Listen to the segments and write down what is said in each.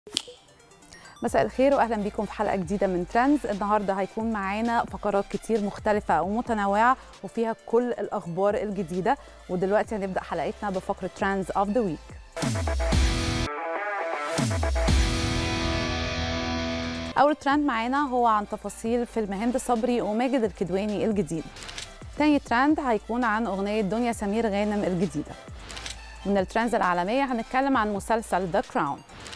مساء الخير واهلا بكم في حلقه جديده من ترندز النهارده هيكون معانا فقرات كتير مختلفه ومتنوعه وفيها كل الاخبار الجديده ودلوقتي هنبدا حلقتنا بفقره ترندز اوف ذا ويك اول ترند معانا هو عن تفاصيل فيلم هند صبري وماجد الكدواني الجديد تاني ترند هيكون عن اغنيه دنيا سمير غانم الجديده من الترندز العالميه هنتكلم عن مسلسل ذا كراون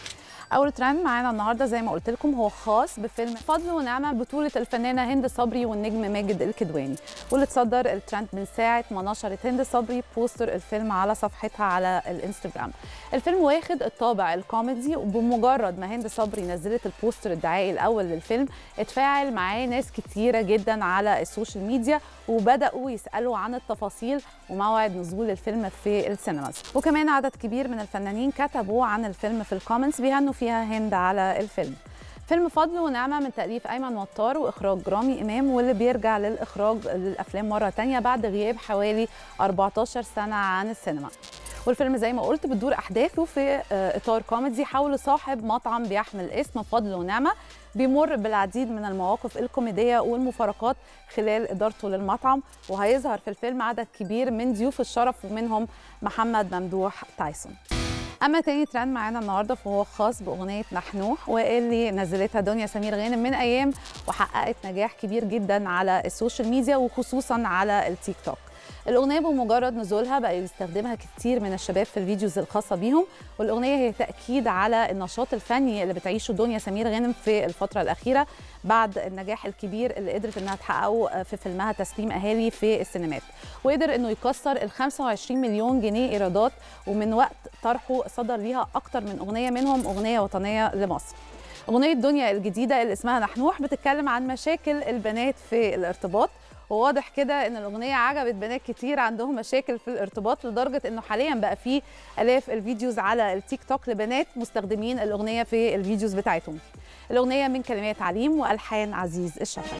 اول ترند معانا النهارده زي ما قلت لكم هو خاص بفيلم فضل ونعمه بطوله الفنانه هند صبري والنجم ماجد الكدواني واللي اتصدر الترند من ساعه ما نشرت هند صبري بوستر الفيلم على صفحتها على الانستجرام الفيلم واخد الطابع الكوميدي وبمجرد ما هند صبري نزلت البوستر الدعائي الاول للفيلم اتفاعل معاه ناس كتيره جدا على السوشيال ميديا وبداوا يسالوا عن التفاصيل وموعد نزول الفيلم في السينماز وكمان عدد كبير من الفنانين كتبوا عن الفيلم في الكومنتس بيهنوا فيها هند على الفيلم فيلم فضل ونعمة من تأليف أيمن وطار وإخراج رامي إمام واللي بيرجع للإخراج للأفلام مرة تانية بعد غياب حوالي 14 سنة عن السينما والفيلم زي ما قلت بتدور أحداثه في إطار كوميدي حول صاحب مطعم بيحمل اسم فضل ونعمة بيمر بالعديد من المواقف الكوميدية والمفارقات خلال إدارته للمطعم وهيظهر في الفيلم عدد كبير من ضيوف الشرف ومنهم محمد ممدوح تايسون اما تاني ترند معانا النهارده فهو خاص باغنيه نحنوح واللي نزلتها دنيا سمير غانم من ايام وحققت نجاح كبير جدا على السوشيال ميديا وخصوصا على التيك توك الأغنية بمجرد نزولها بقى يستخدمها كتير من الشباب في الفيديوز الخاصة بيهم والأغنية هي تأكيد على النشاط الفني اللي بتعيشه دنيا سمير غانم في الفترة الأخيرة بعد النجاح الكبير اللي قدرت إنها تحققه في فيلمها تسليم أهالي في السينمات وقدر إنه يكسر ال 25 مليون جنيه إيرادات ومن وقت طرحه صدر ليها أكتر من أغنية منهم أغنية وطنية لمصر أغنية دنيا الجديدة اللي اسمها نحنوح بتتكلم عن مشاكل البنات في الارتباط وواضح كده ان الاغنيه عجبت بنات كتير عندهم مشاكل في الارتباط لدرجه انه حاليا بقى في الاف الفيديوز على التيك توك لبنات مستخدمين الاغنيه في الفيديوز بتاعتهم الاغنيه من كلمات عليم والحان عزيز الشافعي